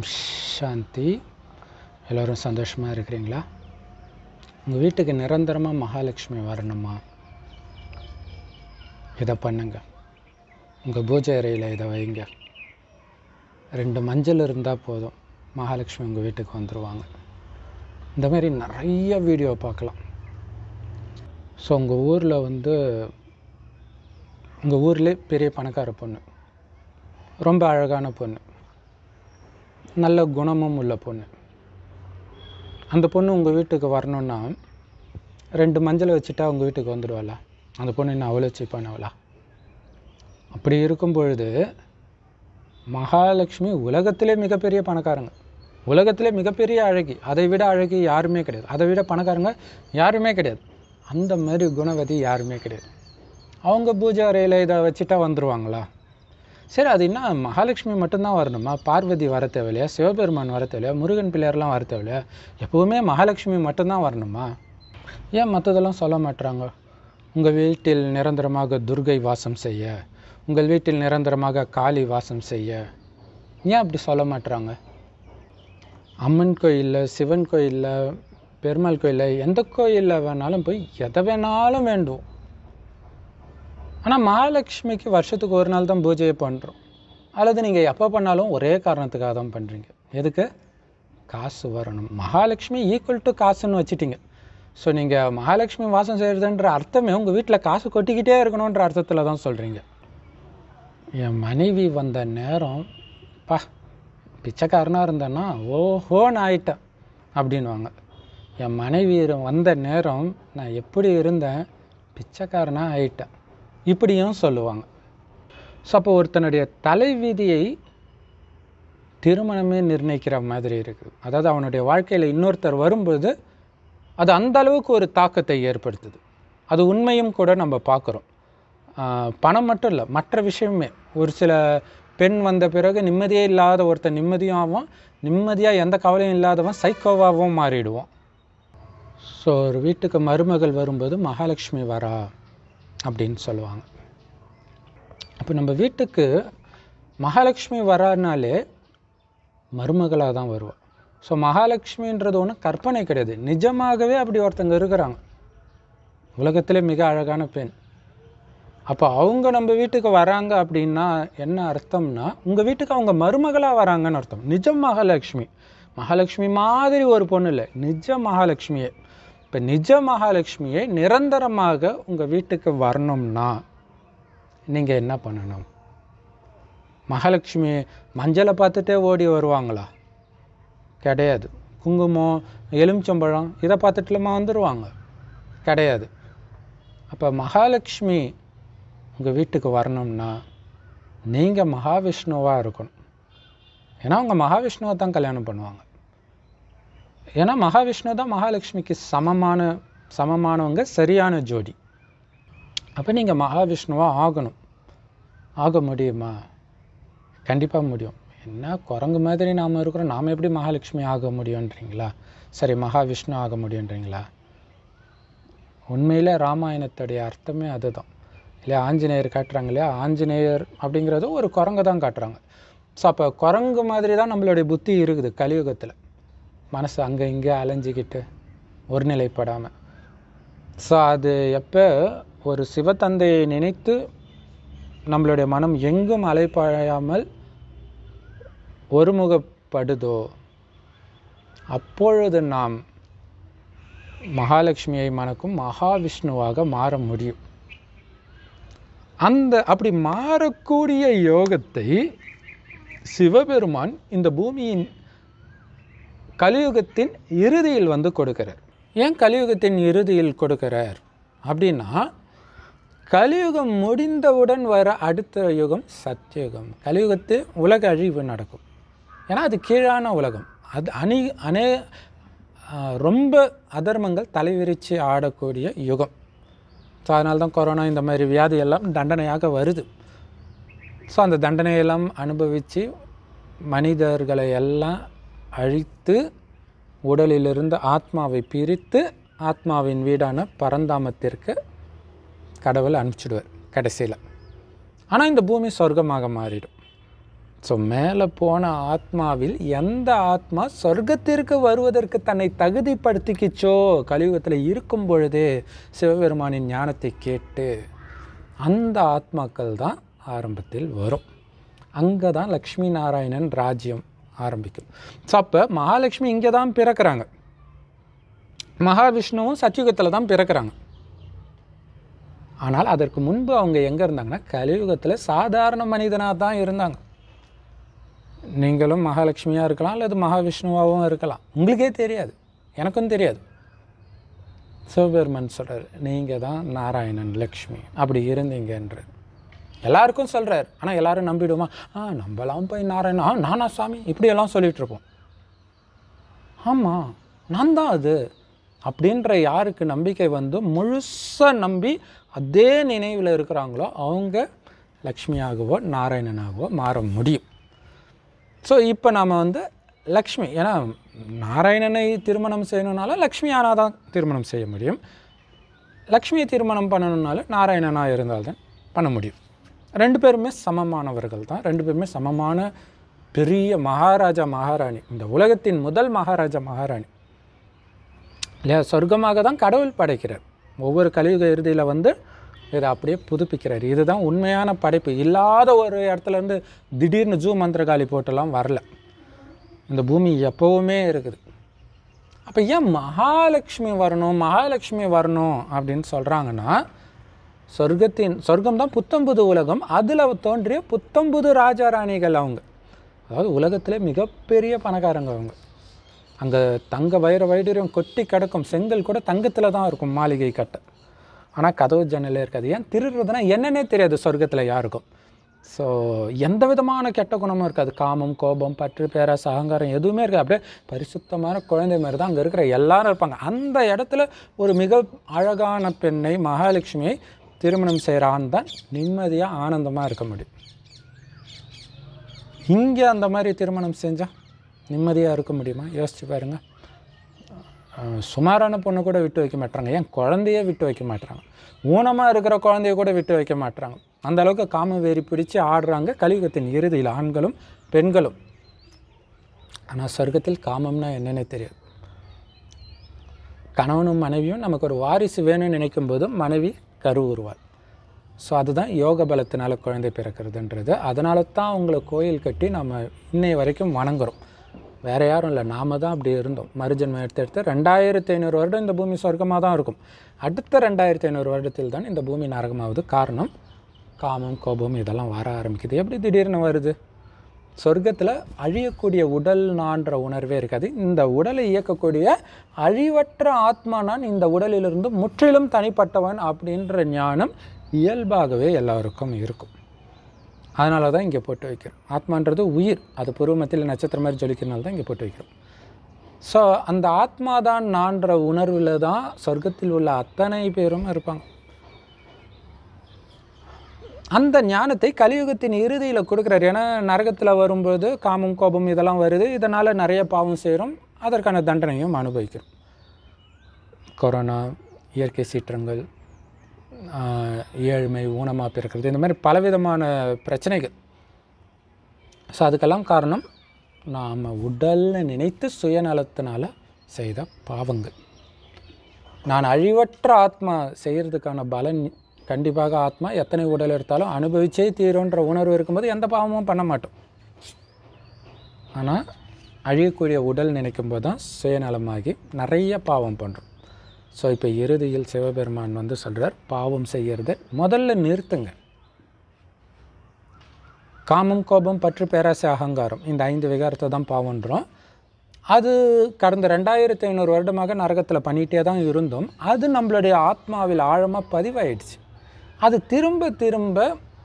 சாந்தி எல்லோரும் சந்தோஷமாக இருக்கிறீங்களா உங்கள் வீட்டுக்கு நிரந்தரமாக மகாலட்சுமி வரணுமா இதை பண்ணுங்க உங்கள் பூஜை அறையில் இதை வைங்க ரெண்டு மஞ்சள் இருந்தால் போதும் மகாலட்சுமி உங்கள் வீட்டுக்கு வந்துடுவாங்க இந்த மாதிரி நிறைய வீடியோ பார்க்கலாம் ஸோ உங்கள் ஊரில் வந்து உங்கள் ஊர்லேயே பெரிய பணக்கார பொண்ணு ரொம்ப அழகான பொண்ணு நல்ல குணமும் உள்ள பொண்ணு அந்த பொண்ணு உங்கள் வீட்டுக்கு வரணுன்னா ரெண்டு மஞ்சளை வச்சுட்டா உங்கள் வீட்டுக்கு வந்துடுவாளா அந்த பொண்ணு என்ன அவ்வளோ சீப்பானவளா அப்படி இருக்கும் பொழுது மகாலட்சுமி உலகத்திலே மிகப்பெரிய பணக்காரங்க உலகத்திலே மிகப்பெரிய அழகி அதை விட அழகி யாருமே கிடையாது அதை விட பணக்காரங்க யாருமே கிடையாது அந்த மாதிரி குணவதி யாருமே கிடையாது அவங்க பூஜை அறையில் இதை வச்சுட்டா வந்துடுவாங்களா சரி அது என்ன மகாலட்சுமி மட்டும்தான் வரணுமா பார்வதி வர தேவையில்லையா சிவபெருமான் வர தேவையில்லையா முருகன் பிள்ளையார்லாம் வர தேவையில்லையா எப்போவுமே மகாலட்சுமி மட்டும்தான் வரணுமா ஏன் மற்றதெல்லாம் சொல்ல மாட்டுறாங்க உங்கள் வீட்டில் நிரந்தரமாக துர்கை வாசம் செய்ய உங்கள் வீட்டில் நிரந்தரமாக காளி வாசம் செய்ய ஏன் அப்படி சொல்ல மாட்டுறாங்க அம்மன் கோயிலில் சிவன் கோயிலில் பெருமாள் கோயிலில் எந்த கோயிலில் வேணாலும் போய் எதை வேணாலும் வேண்டும் ஆனால் மகாலட்சுமிக்கு வருஷத்துக்கு ஒரு நாள் தான் பூஜையை பண்ணுறோம் அல்லது நீங்கள் எப்போ பண்ணாலும் ஒரே காரணத்துக்காக தான் பண்ணுறீங்க எதுக்கு காசு வரணும் மகாலட்சுமி ஈக்குவல் டு காசுன்னு வச்சுட்டீங்க ஸோ நீங்கள் மகாலட்சுமி வாசம் செய்கிறதுன்ற அர்த்தமே உங்கள் வீட்டில் காசு கொட்டிக்கிட்டே இருக்கணுன்ற அர்த்தத்தில் தான் சொல்கிறீங்க என் மனைவி வந்த நேரம் பா பிச்சைக்காரனாக இருந்தேன்னா ஓஹோன்னு ஆயிட்டேன் அப்படின்வாங்க என் மனைவி வந்த நேரம் நான் எப்படி இருந்தேன் பிச்சைக்காரனாக ஆயிட்டேன் இப்படியும் சொல்லுவாங்க ஸோ அப்போ ஒருத்தனுடைய தலைவிதியை திருமணமே நிர்ணயிக்கிற மாதிரி இருக்குது அதாவது அவனுடைய வாழ்க்கையில் இன்னொருத்தர் வரும்போது அது அந்த அளவுக்கு ஒரு தாக்கத்தை ஏற்படுத்துது அது உண்மையும் கூட நம்ம பார்க்குறோம் பணம் மட்டும் இல்லை மற்ற விஷயமே ஒரு சில பெண் வந்த பிறகு நிம்மதியே இல்லாத ஒருத்தன் நிம்மதியாகவும் நிம்மதியாக எந்த கவலையும் இல்லாதவன் சைக்கோவாகவும் மாறிடுவோம் ஸோ ஒரு வீட்டுக்கு மருமகள் வரும்போது மகாலட்சுமி வரா அப்படின்னு சொல்லுவாங்க அப்போ நம்ம வீட்டுக்கு மகாலட்சுமி வரானாலே மருமகளாக தான் வருவாள் ஸோ மகாலட்சுமின்றது ஒன்றும் கற்பனை கிடையாது நிஜமாகவே அப்படி ஒருத்தங்க இருக்கிறாங்க உலகத்திலே மிக அழகான பெண் அப்போ அவங்க நம்ம வீட்டுக்கு வராங்க அப்படின்னா என்ன அர்த்தம்னா உங்கள் வீட்டுக்கு அவங்க மருமகளாக வராங்கன்னு அர்த்தம் நிஜ மகாலட்சுமி மகாலட்சுமி மாதிரி ஒரு பொண்ணு இல்லை நிஜ மகாலட்சுமியே இப்போ நிஜ மகாலட்சுமியை நிரந்தரமாக உங்கள் வீட்டுக்கு வரணும்னா நீங்கள் என்ன பண்ணணும் மகாலட்சுமி மஞ்சளை பார்த்துட்டே ஓடி வருவாங்களா கிடையாது குங்குமம் எலுமிச்சம்பழம் இதை பார்த்துட்டுலமா வந்துடுவாங்க கிடையாது அப்போ மகாலட்சுமி உங்கள் வீட்டுக்கு வரணும்னா நீங்கள் மகாவிஷ்ணுவாக இருக்கணும் ஏன்னா அவங்க மகாவிஷ்ணுவை தான் கல்யாணம் பண்ணுவாங்க ஏன்னா மகாவிஷ்ணு தான் மகாலட்சுமிக்கு சமமான சமமானவங்க சரியான ஜோடி அப்போ நீங்கள் மகாவிஷ்ணுவாக ஆகணும் ஆக முடியுமா கண்டிப்பாக முடியும் என்ன குரங்கு மாதிரி நாம் இருக்கிறோம் நாம் எப்படி மகாலட்சுமி ஆக முடியுன்றீங்களா சரி மகாவிஷ்ணு ஆக முடியுன்றீங்களா உண்மையில் ராமாயணத்துடைய அர்த்தமே அதுதான் இல்லையா ஆஞ்சநேயர் காட்டுறாங்க இல்லையா ஆஞ்சநேயர் அப்படிங்கிறது ஒரு குரங்கு தான் காட்டுறாங்க ஸோ அப்போ குரங்கு மாதிரி தான் நம்மளுடைய புத்தி இருக்குது கலியுகத்தில் மனசு அங்கே இங்கே அலைஞ்சிக்கிட்டு ஒருநிலைப்படாமல் ஸோ அது எப்போ ஒரு சிவத்தந்தையை நினைத்து நம்மளுடைய மனம் எங்கும் அலைப்பாயாமல் ஒருமுகப்படுதோ அப்பொழுது நாம் மகாலட்சுமியை மணக்கும் மகாவிஷ்ணுவாக மாற முடியும் அந்த அப்படி மாறக்கூடிய யோகத்தை சிவபெருமான் இந்த பூமியின் கலியுகத்தின் இறுதியில் வந்து கொடுக்கிறார் ஏன் கலியுகத்தின் இறுதியில் கொடுக்கிறார் அப்படின்னா கலியுகம் முடிந்தவுடன் வர அடுத்த யுகம் சத்தியுகம் கலியுகத்தில் உலக அழிவு நடக்கும் ஏன்னா அது கீழான உலகம் அது அணி அனே ரொம்ப அதர்மங்கள் தலைவிரித்து ஆடக்கூடிய யுகம் ஸோ அதனால தான் கொரோனா இந்த மாதிரி வியாதி எல்லாம் தண்டனையாக வருது ஸோ அந்த தண்டனையெல்லாம் அனுபவித்து மனிதர்களை எல்லாம் அழித்து உடலிலிருந்து ஆத்மாவை பிரித்து ஆத்மாவின் வீடான பரந்தாமத்திற்கு கடவுள் அனுப்பிச்சிடுவார் கடைசியில் ஆனால் இந்த பூமி சொர்க்கமாக மாறிடும் ஸோ மேலே போன ஆத்மாவில் எந்த ஆத்மா சொர்க்கத்திற்கு வருவதற்கு தன்னை தகுதிப்படுத்திக்கிச்சோ கலியுகத்தில் இருக்கும் பொழுதே சிவபெருமானின் ஞானத்தை கேட்டு அந்த ஆத்மாக்கள் தான் ஆரம்பத்தில் வரும் அங்கே தான் லக்ஷ்மி நாராயணன் ராஜ்யம் ஆரம்பிக்கும் ஸோ அப்போ மகாலட்சுமி இங்கே தான் பிறக்கிறாங்க மகாவிஷ்ணுவும் சத்யுகத்தில் தான் பிறக்கிறாங்க ஆனால் அதற்கு முன்பு அவங்க எங்கே இருந்தாங்கன்னா கலியுகத்தில் சாதாரண மனிதனாக தான் இருந்தாங்க நீங்களும் மகாலட்சுமியாக இருக்கலாம் அல்லது மகாவிஷ்ணுவாகவும் இருக்கலாம் உங்களுக்கே தெரியாது எனக்கும் தெரியாது சிவபெருமன் சொல்கிறார் நீங்கள் தான் நாராயணன் லக்ஷ்மி அப்படி இருந்தீங்கன்றார் எல்லாருக்கும் சொல்கிறார் ஆனால் எல்லாரும் நம்பிடுமா ஆ நம்பலாம் போய் நாராயணன் ஆ நானா சாமி இப்படியெல்லாம் சொல்லிட்டு இருப்போம் ஆமாம் நான் தான் அது அப்படின்ற யாருக்கு நம்பிக்கை வந்து முழுசாக நம்பி அதே நினைவில் இருக்கிறாங்களோ அவங்க லக்ஷ்மியாகவோ நாராயணனாகவோ மாற முடியும் ஸோ இப்போ நாம் வந்து லக்ஷ்மி ஏன்னா நாராயணனை திருமணம் செய்யணுனால லக்ஷ்மி ஆனால் தான் திருமணம் செய்ய முடியும் லக்ஷ்மியை திருமணம் பண்ணணுனாலும் நாராயணனாக இருந்தால்தான் பண்ண முடியும் ரெண்டு பேருமே சமமானவர்கள் தான் ரெண்டு பேருமே சமமான பெரிய மகாராஜா மகாராணி இந்த உலகத்தின் முதல் மகாராஜா மகாராணி இல்லையா சொர்க்கமாக தான் கடவுள் படைக்கிறார் ஒவ்வொரு கலியுக இறுதியில் வந்து இதை அப்படியே புதுப்பிக்கிறார் இதுதான் உண்மையான படைப்பு இல்லாத ஒரு இடத்துல இருந்து திடீர்னு ஜூ மந்திரகாளி போட்டெல்லாம் வரல இந்த பூமி எப்போவுமே இருக்குது அப்போ ஏன் மகாலட்சுமி வரணும் மகாலட்சுமி வரணும் அப்படின்னு சொல்கிறாங்கன்னா சொர்க்கத்தின் சொர்க்கம் தான் புத்தம்புது உலகம் அதில் தோன்றிய புத்தம்புது ராஜாராணிகள் அவங்க அதாவது உலகத்திலே மிகப்பெரிய பணக்காரங்க அவங்க அங்கே தங்க வைர வைடூரியம் கொட்டி கிடக்கும் செங்கல் கூட தங்கத்தில் தான் இருக்கும் மாளிகை கட்ட ஆனால் கதவு ஜன்னலே இருக்காது ஏன் திருடுறதுனா என்னன்னே தெரியாது சொர்க்கத்தில் யாருக்கும் ஸோ எந்த விதமான கெட்ட குணமும் இருக்காது காமம் கோபம் பற்று பேராசை அகங்காரம் எதுவுமே இருக்காது அப்படியே பரிசுத்தமான குழந்தை மாதிரி தான் அங்கே இருக்கிற எல்லாரும் இருப்பாங்க அந்த இடத்துல ஒரு மிக அழகான பெண்ணை மகாலட்சுமியை திருமணம் செய்கிற ஆண் தான் நிம்மதியாக ஆனந்தமாக இருக்க முடியும் இங்கே அந்த மாதிரி திருமணம் செஞ்சால் நிம்மதியாக இருக்க முடியுமா யோசிச்சு பாருங்க அஹ் சுமாரான பொண்ணு கூட விட்டு வைக்க மாட்டாங்க ஏன் குழந்தையே விட்டு வைக்க மாட்டாங்க ஊனமாக இருக்கிற குழந்தைய கூட விட்டு வைக்க மாட்டாங்க அந்த அளவுக்கு காம வெறி பிடிச்சு ஆடுறாங்க கலியுகத்தின் இறுதியில் ஆண்களும் பெண்களும் ஆனால் சொர்க்கத்தில் காமம்னா என்னன்னே தெரியாது கணவனும் மனைவியும் நமக்கு ஒரு வாரிசு வேணும்னு நினைக்கும் போதும் மனைவி கருவுருவாள் ஸோ அதுதான் யோக பலத்தினால குழந்தை பிறக்கிறதுன்றது அதனால தான் அவங்கள கோயில் கட்டி நம்ம இன்னைய வரைக்கும் வணங்குறோம் வேற யாரும் இல்லை நாம தான் அப்படி இருந்தோம் மறுஜன்மம் எடுத்து எடுத்து ரெண்டாயிரத்தி ஐநூறு வருடம் இந்த பூமி சொர்க்கமாக தான் இருக்கும் அடுத்த ரெண்டாயிரத்தி ஐநூறு வருடத்தில் தான் இந்த பூமி நரகமாகுது காரணம் காமம் கோபம் இதெல்லாம் வர ஆரம்பிக்குது எப்படி திடீர்னு வருது சொர்க்கத்தில் அழியக்கூடிய உடல் நான்ற உணர்வே இருக்காது இந்த உடலை இயக்கக்கூடிய அழிவற்ற ஆத்மா நான் இந்த உடலிலிருந்து முற்றிலும் தனிப்பட்டவன் அப்படின்ற ஞானம் இயல்பாகவே எல்லாருக்கும் இருக்கும் அதனால தான் இங்கே போட்டு வைக்கிறோம் ஆத்மான்றது உயிர் அது பூர்வமத்தில் நட்சத்திரம் மாதிரி ஜொலிக்கிறனால தான் இங்கே போட்டு வைக்கிறோம் ஸோ அந்த ஆத்மா தான் நான்ற உணர்வில் தான் சொர்க்கத்தில் உள்ள அத்தனை பேரும் இருப்பாங்க அந்த ஞானத்தை கலியுகத்தின் இறுதியில் கொடுக்குறாரு ஏன்னா நரகத்தில் வரும்போது காமம் கோபம் இதெல்லாம் வருது இதனால் நிறைய பாவம் செய்கிறோம் அதற்கான தண்டனையும் அனுபவிக்கிறோம் கொரோனா இயற்கை சீற்றங்கள் ஆஹ், ஏழ்மை ஊனமாக பிறக்கிறது இந்த மாதிரி பலவிதமான பிரச்சனைகள் ஸோ அதுக்கெல்லாம் காரணம் நாம் உடல்னு நினைத்து சுயநலத்தினால செய்த பாவங்கள் நான் அழிவற்ற ஆத்மா செய்கிறதுக்கான பலன் கண்டிப்பாக ஆத்மா எத்தனை உடல் எடுத்தாலும் அனுபவிச்சே தீரும்ன்ற உணர்வு இருக்கும்போது எந்த பாவமும் பண்ண மாட்டோம் ஆனால் அழியக்கூடிய உடல் நினைக்கும் போது தான் சுயநலமாகி நிறைய பாவம் பண்ணுறோம் ஸோ இப்போ இறுதியில் சிவபெருமான் வந்து சொல்கிறார் பாவம் செய்கிறத முதல்ல நிறுத்துங்க காமம் கோபம் பற்று பேராசை அகங்காரம் இந்த ஐந்து விகாரத்தை தான் பாவன்றோம் அது கடந்த ரெண்டாயிரத்தி ஐநூறு வருடமாக நரகத்தில் பண்ணிகிட்டே தான் இருந்தோம் அது நம்மளுடைய ஆத்மாவில் ஆழமாக பதிவாயிடுச்சு அது திரும்ப திரும்ப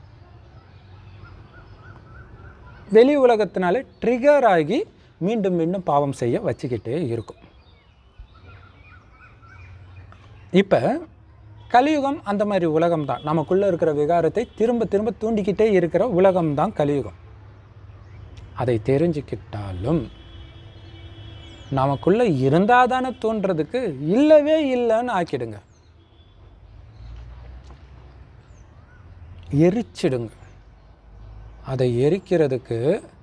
வெளி உலகத்தினால ட்ரிகர் ஆகி மீண்டும் மீண்டும் பாவம் செய்ய வச்சுக்கிட்டே இருக்கும் இப்போ கலியுகம் அந்த மாதிரி உலகம் தான் நமக்குள்ளே இருக்கிற விகாரத்தை திரும்ப திரும்ப தூண்டிக்கிட்டே இருக்கிற உலகம் தான் கலியுகம் அதை தெரிஞ்சுக்கிட்டாலும் நமக்குள்ளே இருந்தால் தானே தோன்றதுக்கு இல்லவே இல்லைன்னு ஆக்கிடுங்க எரிச்சிடுங்க அதை எரிக்கிறதுக்கு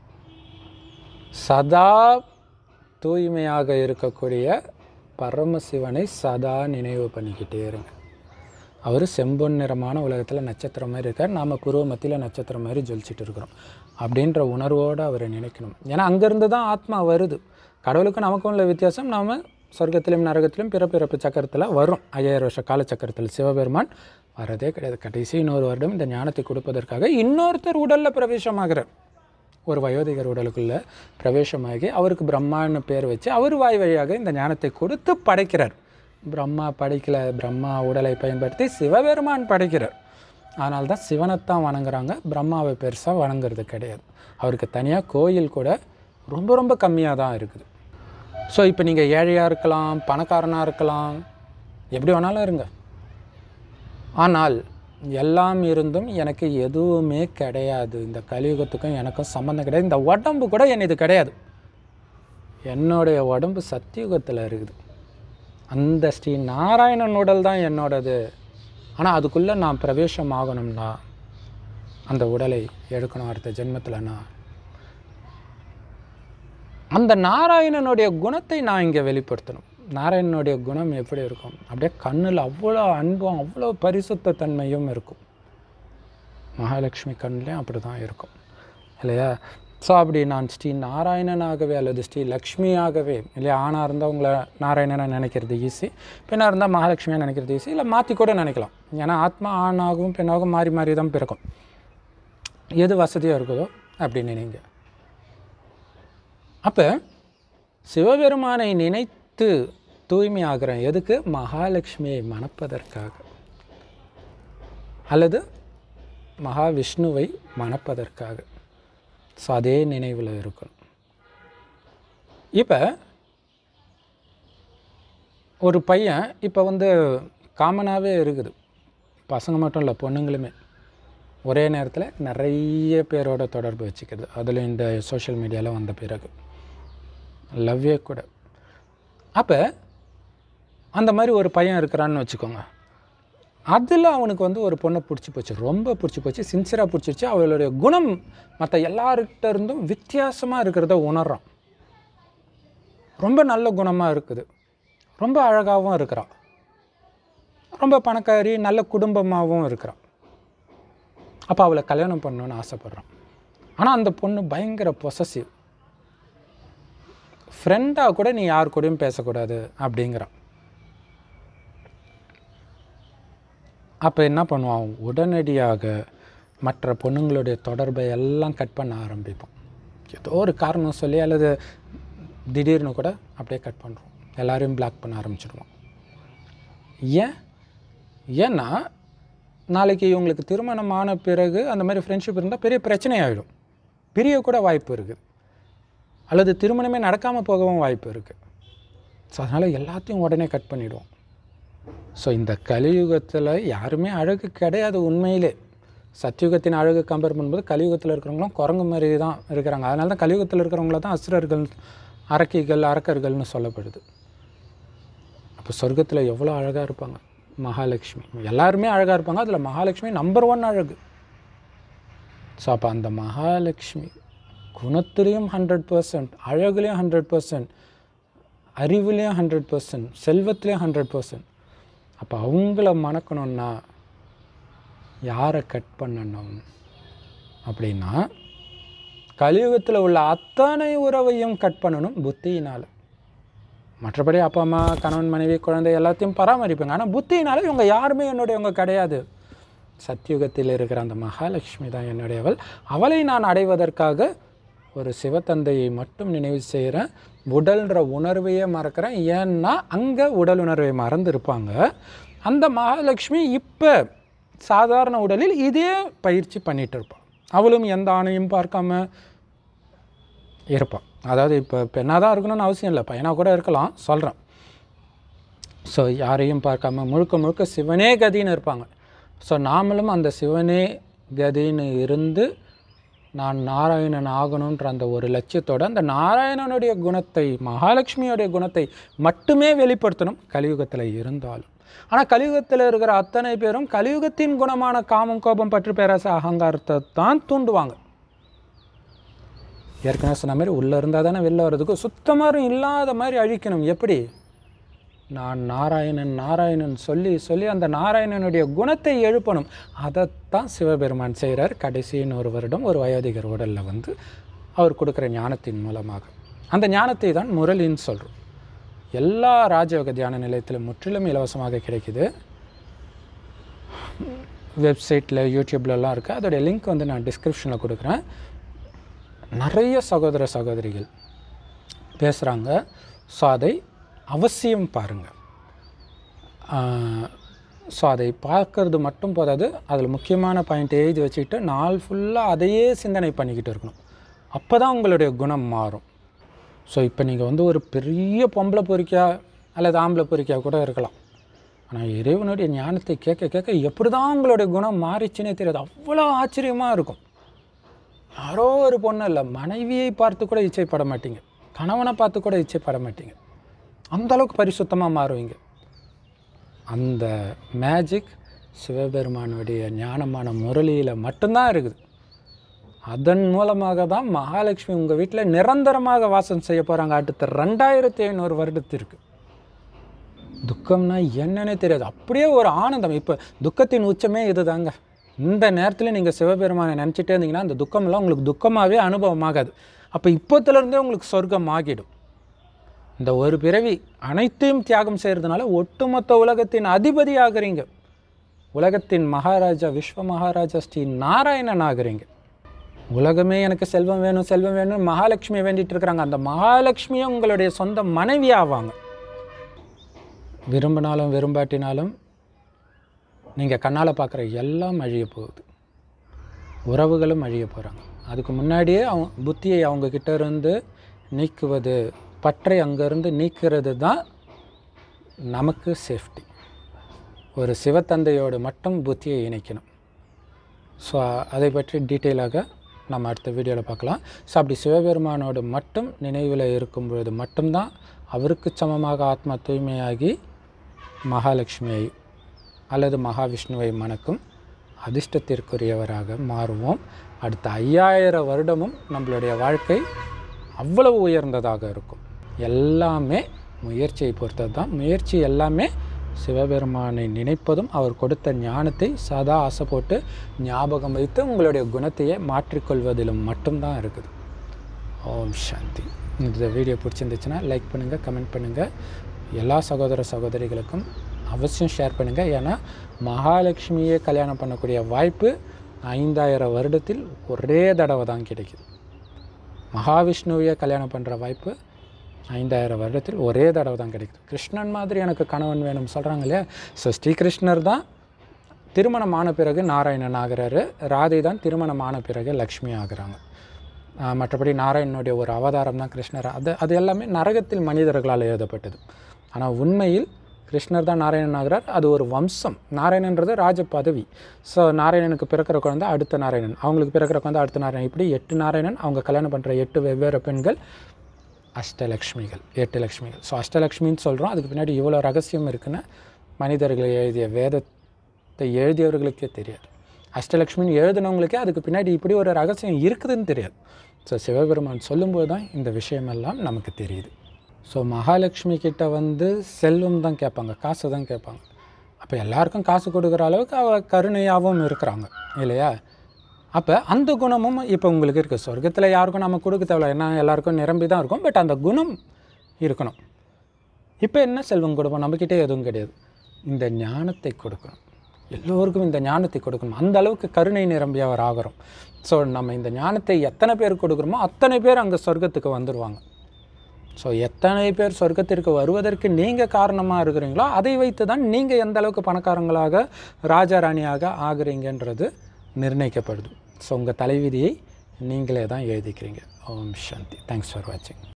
சதா தூய்மையாக இருக்கக்கூடிய பரமசிவனை சதா நினைவு பண்ணிக்கிட்டே இருங்க அவர் செம்பொன் நிறமான உலகத்தில் நட்சத்திரம் மாதிரி இருக்கார் நாம் குருவ மத்தியில் நட்சத்திரம் மாதிரி ஜொலிச்சிட்டு இருக்கிறோம் அப்படின்ற உணர்வோடு அவரை நினைக்கணும் ஏன்னா அங்கேருந்து தான் ஆத்மா வருது கடவுளுக்கும் நமக்கும் உள்ள வித்தியாசம் நாம் சொர்க்கத்திலும் நரகத்திலும் பிற பிறப்பு சக்கரத்தில் வரும் ஐயாயிரம் வருஷ கால சக்கரத்தில் சிவபெருமான் வரதே கிடையாது கடைசி இன்னொரு வருடம் இந்த ஞானத்தை கொடுப்பதற்காக இன்னொருத்தர் உடலில் பிரவேசமாகிறார் ஒரு வயோதிகர் உடலுக்குள்ளே பிரவேசமாகி அவருக்கு பிரம்மான்னு பேர் வச்சு அவர் வாய் வழியாக இந்த ஞானத்தை கொடுத்து படைக்கிறார் பிரம்மா படைக்கல பிரம்மா உடலை பயன்படுத்தி சிவபெருமான் படைக்கிறார் அதனால தான் சிவனைத்தான் வணங்குறாங்க பிரம்மாவை பெருசாக வணங்குறது கிடையாது அவருக்கு தனியாக கோயில் கூட ரொம்ப ரொம்ப கம்மியாக தான் இருக்குது ஸோ இப்போ நீங்கள் ஏழையாக இருக்கலாம் பணக்காரனாக இருக்கலாம் எப்படி வேணாலும் இருங்க ஆனால் எல்லாம் இருந்தும் எனக்கு எதுவுமே கிடையாது இந்த கலியுகத்துக்கும் எனக்கும் சம்மந்தம் கிடையாது இந்த உடம்பு கூட என் இது கிடையாது என்னுடைய உடம்பு சத்தியுகத்தில் இருக்குது அந்த ஸ்ரீ நாராயணன் உடல் தான் என்னோடது ஆனால் அதுக்குள்ளே நான் பிரவேசம் ஆகணும்னா அந்த உடலை எடுக்கணும் அடுத்த ஜென்மத்தில் நான் அந்த நாராயணனுடைய குணத்தை நான் இங்கே வெளிப்படுத்தணும் நாராயணனுடைய குணம் எப்படி இருக்கும் அப்படியே கண்ணில் அவ்வளோ அன்பும் அவ்வளோ பரிசுத்த தன்மையும் இருக்கும் மகாலட்சுமி கண்ணிலையும் அப்படி தான் இருக்கும் இல்லையா ஸோ அப்படி நான் ஸ்ரீ நாராயணனாகவே அல்லது ஸ்ரீ லக்ஷ்மியாகவே இல்லையா ஆணாக இருந்தால் உங்களை நாராயணனை நினைக்கிறது ஈஸி பெண்ணாக இருந்தால் மகாலட்சுமியாக நினைக்கிறது ஈஸி இல்லை மாற்றி கூட நினைக்கலாம் ஏன்னா ஆத்மா ஆணாகவும் பெண்ணாகவும் மாறி மாறி தான் பிறக்கும் எது வசதியாக இருக்குதோ அப்படின்னு நினைங்க அப்போ சிவபெருமானை நினைத்து தூய்மையாகிறேன் எதுக்கு மகாலட்சுமியை மணப்பதற்காக அல்லது மகாவிஷ்ணுவை மணப்பதற்காக ஸோ அதே நினைவில் இருக்கணும் இப்போ ஒரு பையன் இப்போ வந்து காமனாகவே இருக்குது பசங்க மட்டும் இல்லை பொண்ணுங்களுமே ஒரே நேரத்தில் நிறைய பேரோட தொடர்பு வச்சுக்கிறது அதில் இந்த சோஷியல் மீடியாவில் வந்த பிறகு லவ்வே கூட அப்போ அந்த மாதிரி ஒரு பையன் இருக்கிறான்னு வச்சுக்கோங்க அதில் அவனுக்கு வந்து ஒரு பொண்ணை பிடிச்சி போச்சு ரொம்ப பிடிச்சி போச்சு சின்சியராக பிடிச்சிருச்சு அவளுடைய குணம் மற்ற எல்லார்கிட்ட இருந்தும் வித்தியாசமாக இருக்கிறத உணர்றான் ரொம்ப நல்ல குணமாக இருக்குது ரொம்ப அழகாகவும் இருக்கிறான் ரொம்ப பணக்காரி நல்ல குடும்பமாகவும் இருக்கிறான் அப்போ அவளை கல்யாணம் பண்ணணுன்னு ஆசைப்பட்றான் ஆனால் அந்த பொண்ணு பயங்கர பொசசிவ் ஃப்ரெண்டாக கூட நீ யார் கூடயும் பேசக்கூடாது அப்படிங்கிறான் அப்போ என்ன பண்ணுவான் உடனடியாக மற்ற பொண்ணுங்களுடைய தொடர்பை எல்லாம் கட் பண்ண ஆரம்பிப்பான் ஏதோ ஒரு காரணம் சொல்லி அல்லது திடீர்னு கூட அப்படியே கட் பண்ணுறோம் எல்லாரையும் பிளாக் பண்ண ஆரம்பிச்சிடுவோம் ஏன் ஏன்னா நாளைக்கு இவங்களுக்கு திருமணம் ஆன பிறகு அந்த மாதிரி ஃப்ரெண்ட்ஷிப் இருந்தால் பெரிய பிரச்சனை ஆகிடும் பிரிய கூட வாய்ப்பு இருக்குது அல்லது திருமணமே நடக்காமல் போகவும் வாய்ப்பு இருக்குது ஸோ அதனால் எல்லாத்தையும் உடனே கட் பண்ணிவிடுவோம் ஸோ இந்த கலியுகத்தில் யாருமே அழகு கிடையாது உண்மையிலே சத்தியுகத்தின் அழகு கம்பேர் பண்ணும்போது கலியுகத்தில் இருக்கிறவங்களும் குரங்கு மாதிரி தான் இருக்கிறாங்க அதனால தான் கலியுகத்தில் இருக்கிறவங்கள தான் அசுரர்கள் அரக்கிகள் அரக்கர்கள்னு சொல்லப்படுது அப்போ சொர்க்கத்தில் எவ்வளோ அழகாக இருப்பாங்க மகாலட்சுமி எல்லாருமே அழகாக இருப்பாங்க அதில் மகாலட்சுமி நம்பர் ஒன் அழகு ஸோ அப்போ அந்த மகாலட்சுமி குணத்துலேயும் ஹண்ட்ரட் பர்சன்ட் அழகுலேயும் ஹண்ட்ரட் பர்சன்ட் அறிவுலேயும் ஹண்ட்ரட் பர்சன்ட் செல்வத்துலேயும் ஹண்ட்ரட் பர்சன்ட் அப்போ அவங்கள மணக்கணும்னா யாரை கட் பண்ணணும் அப்படின்னா கலியுகத்தில் உள்ள அத்தனை உறவையும் கட் பண்ணணும் புத்தியினால் மற்றபடி அப்பா அம்மா கணவன் மனைவி குழந்தை எல்லாத்தையும் பராமரிப்பாங்க ஆனால் புத்தியினால இவங்க யாருமே என்னுடையவங்க கிடையாது சத்தியுகத்தில் இருக்கிற அந்த மகாலட்சுமி தான் என்னுடையவள் அவளை நான் அடைவதற்காக ஒரு சிவத்தந்தையை மட்டும் நினைவு செய்கிறேன் உடல்ன்ற உணர்வையே மறக்கிறேன் ஏன்னா அங்கே உடல் உணர்வை மறந்துருப்பாங்க அந்த மகாலட்சுமி இப்போ சாதாரண உடலில் இதே பயிற்சி பண்ணிட்டு இருப்பாள் அவளும் எந்த ஆணையும் பார்க்காம இருப்பாள் அதாவது இப்போ பெண்ணாக தான் இருக்கணும்னு அவசியம் இல்லை பையனாக கூட இருக்கலாம் சொல்கிறேன் ஸோ யாரையும் பார்க்காம முழுக்க முழுக்க சிவனே கதின்னு இருப்பாங்க ஸோ நாமளும் அந்த சிவனே கதின்னு இருந்து நான் நாராயணன் ஆகணுன்ற அந்த ஒரு லட்சியத்தோட அந்த நாராயணனுடைய குணத்தை மகாலட்சுமியோடைய குணத்தை மட்டுமே வெளிப்படுத்தணும் கலியுகத்தில் இருந்தாலும் ஆனால் கலியுகத்தில் இருக்கிற அத்தனை பேரும் கலியுகத்தின் குணமான காமம் கோபம் பற்று பேராசை அகங்காரத்தை தான் தூண்டுவாங்க ஏற்கனவே சொன்ன மாதிரி உள்ளே இருந்தால் தானே வெளில வர்றதுக்கு சுத்தமாக இல்லாத மாதிரி அழிக்கணும் எப்படி நான் நாராயணன் நாராயணன் சொல்லி சொல்லி அந்த நாராயணனுடைய குணத்தை எழுப்பணும் அதைத்தான் சிவபெருமான் செய்கிறார் கடைசி ஒரு வருடம் ஒரு வயோதிகர் உடலில் வந்து அவர் கொடுக்குற ஞானத்தின் மூலமாக அந்த ஞானத்தை தான் முரளின்னு சொல்கிறோம் எல்லா ராஜயோக தியான நிலையத்திலும் முற்றிலும் இலவசமாக கிடைக்குது வெப்சைட்டில் யூடியூப்லலாம் இருக்குது அதோடைய லிங்க் வந்து நான் டிஸ்கிரிப்ஷனில் கொடுக்குறேன் நிறைய சகோதர சகோதரிகள் பேசுகிறாங்க ஸோ அதை அவசியம் பாருங்கள் ஸோ அதை பார்க்கறது மட்டும் போதாது அதில் முக்கியமான பாயிண்ட் எழுதி வச்சுக்கிட்டு நாள் ஃபுல்லாக அதையே சிந்தனை பண்ணிக்கிட்டு இருக்கணும் அப்போ தான் உங்களுடைய குணம் மாறும் ஸோ இப்போ நீங்கள் வந்து ஒரு பெரிய பொம்பளை பொறிக்கா அல்லது ஆம்பளை பொறிக்கா கூட இருக்கலாம் ஆனால் இறைவனுடைய ஞானத்தை கேட்க கேட்க எப்படி தான் உங்களுடைய குணம் மாறிச்சுன்னே தெரியாது அவ்வளோ ஆச்சரியமாக இருக்கும் யாரோ ஒரு பொண்ணு இல்லை மனைவியை பார்த்து கூட இச்சைப்பட மாட்டீங்க கணவனை பார்த்து கூட இச்சைப்பட மாட்டீங்க அந்த அளவுக்கு பரிசுத்தமாக மாறுவீங்க அந்த மேஜிக் சிவபெருமானுடைய ஞானமான முரளியில் மட்டும்தான் இருக்குது அதன் மூலமாக தான் மகாலட்சுமி உங்கள் வீட்டில் நிரந்தரமாக வாசம் செய்ய போகிறாங்க அடுத்த ரெண்டாயிரத்தி ஐநூறு வருடத்திற்கு துக்கம்னா என்னன்னே தெரியாது அப்படியே ஒரு ஆனந்தம் இப்போ துக்கத்தின் உச்சமே இதுதாங்க இந்த நேரத்தில் நீங்கள் சிவபெருமானை நினச்சிட்டே இருந்தீங்கன்னா அந்த துக்கமெல்லாம் உங்களுக்கு துக்கமாகவே அனுபவமாகாது அப்போ இப்போத்துலேருந்தே உங்களுக்கு சொர்க்கம் ஆகிடும் இந்த ஒரு பிறவி அனைத்தையும் தியாகம் செய்கிறதுனால ஒட்டுமொத்த உலகத்தின் அதிபதி ஆகுறீங்க உலகத்தின் மகாராஜா விஸ்வ மகாராஜா ஸ்ரீ நாராயணன் ஆகுறீங்க உலகமே எனக்கு செல்வம் வேணும் செல்வம் வேணும் மகாலட்சுமியை வேண்டிட்டு இருக்கிறாங்க அந்த மகாலட்சுமியும் உங்களுடைய சொந்த மனைவி ஆவாங்க விரும்பினாலும் விரும்பாட்டினாலும் நீங்கள் கண்ணால் பார்க்குற எல்லாம் அழிய போகுது உறவுகளும் அழிய போகிறாங்க அதுக்கு முன்னாடியே அவங்க புத்தியை அவங்கக்கிட்ட இருந்து நீக்குவது பற்றை அங்கேருந்து நீக்கிறது தான் நமக்கு சேஃப்டி ஒரு சிவத்தந்தையோடு மட்டும் புத்தியை இணைக்கணும் ஸோ அதை பற்றி டீட்டெயிலாக நம்ம அடுத்த வீடியோவில் பார்க்கலாம் ஸோ அப்படி சிவபெருமானோடு மட்டும் நினைவில் இருக்கும் பொழுது மட்டும்தான் அவருக்கு சமமாக ஆத்மா தூய்மையாகி மகாலட்சுமியை அல்லது மகாவிஷ்ணுவை மணக்கும் அதிர்ஷ்டத்திற்குரியவராக மாறுவோம் அடுத்த ஐயாயிரம் வருடமும் நம்மளுடைய வாழ்க்கை அவ்வளவு உயர்ந்ததாக இருக்கும் எல்லாமே முயற்சியை பொறுத்தது தான் முயற்சி எல்லாமே சிவபெருமானை நினைப்பதும் அவர் கொடுத்த ஞானத்தை சதா ஆசை போட்டு ஞாபகம் வைத்து உங்களுடைய குணத்தையே மாற்றிக்கொள்வதிலும் மட்டும்தான் இருக்குது ஓம் சாந்தி இந்த வீடியோ பிடிச்சிருந்துச்சுன்னா லைக் பண்ணுங்கள் கமெண்ட் பண்ணுங்கள் எல்லா சகோதர சகோதரிகளுக்கும் அவசியம் ஷேர் பண்ணுங்கள் ஏன்னா மகாலட்சுமியை கல்யாணம் பண்ணக்கூடிய வாய்ப்பு ஐந்தாயிரம் வருடத்தில் ஒரே தடவை தான் கிடைக்குது மகாவிஷ்ணுவையே கல்யாணம் பண்ணுற வாய்ப்பு ஐந்தாயிரம் வருடத்தில் ஒரே தடவை தான் கிடைக்குது கிருஷ்ணன் மாதிரி எனக்கு கணவன் வேணும் சொல்கிறாங்க இல்லையா ஸோ ஸ்ரீகிருஷ்ணர் தான் திருமணம் ஆன பிறகு நாராயணன் ஆகிறாரு ராதை தான் திருமணம் ஆன பிறகு லக்ஷ்மி ஆகுறாங்க ஆஹ் மற்றபடி நாராயணனுடைய ஒரு அவதாரம் தான் கிருஷ்ணர் அது அது எல்லாமே நரகத்தில் மனிதர்களால் எழுதப்பட்டது ஆனால் உண்மையில் கிருஷ்ணர் தான் நாராயணன் ஆகிறார் அது ஒரு வம்சம் நாராயணன்றது ராஜ பதவி ஸோ நாராயணனுக்கு பிறக்கிற குழந்தை அடுத்த நாராயணன் அவங்களுக்கு பிறக்கிற குழந்தை அடுத்த நாராயணன் இப்படி எட்டு நாராயணன் அவங்க கல்யாணம் பண்ணுற எட்டு வெவ்வேறு பெண்கள் அஷ்டலக்ஷ்மிகள் எட்டு லக்ஷ்மிகள் ஸோ அஷ்டலக்ஷ்மின்னு சொல்கிறோம் அதுக்கு பின்னாடி இவ்வளோ ரகசியம் இருக்குன்னு மனிதர்கள் எழுதிய வேதத்தை எழுதியவர்களுக்கே தெரியாது அஷ்டலக்ஷ்மின்னு எழுதினவங்களுக்கே அதுக்கு பின்னாடி இப்படி ஒரு ரகசியம் இருக்குதுன்னு தெரியாது ஸோ சிவபெருமான் சொல்லும்போது தான் இந்த விஷயமெல்லாம் நமக்கு தெரியுது ஸோ மகாலட்சுமி கிட்ட வந்து செல்வம் தான் கேட்பாங்க காசு தான் கேட்பாங்க அப்போ எல்லாருக்கும் காசு கொடுக்குற அளவுக்கு அவ கருணையாகவும் இருக்கிறாங்க இல்லையா அப்போ அந்த குணமும் இப்போ உங்களுக்கு இருக்குது சொர்க்கத்தில் யாருக்கும் நம்ம கொடுக்க தேவையில்ல ஏன்னா எல்லாருக்கும் நிரம்பி தான் இருக்கும் பட் அந்த குணம் இருக்கணும் இப்போ என்ன செல்வம் கொடுப்போம் நம்மக்கிட்டே எதுவும் கிடையாது இந்த ஞானத்தை கொடுக்கணும் எல்லோருக்கும் இந்த ஞானத்தை கொடுக்கணும் அந்த அளவுக்கு கருணை நிரம்பியவர் ஆகிறோம் ஸோ நம்ம இந்த ஞானத்தை எத்தனை பேர் கொடுக்குறோமோ அத்தனை பேர் அங்கே சொர்க்கத்துக்கு வந்துடுவாங்க ஸோ எத்தனை பேர் சொர்க்கத்திற்கு வருவதற்கு நீங்கள் காரணமாக இருக்கிறீங்களோ அதை வைத்து தான் நீங்கள் எந்த அளவுக்கு பணக்காரங்களாக ராஜா ராணியாக ஆகுறீங்கன்றது நிர்ணயிக்கப்படுது ஸோ உங்கள் தலைவிதியை நீங்களே தான் எழுதிக்கிறீங்க ஓம் சாந்தி தேங்க்ஸ் ஃபார் வாட்சிங்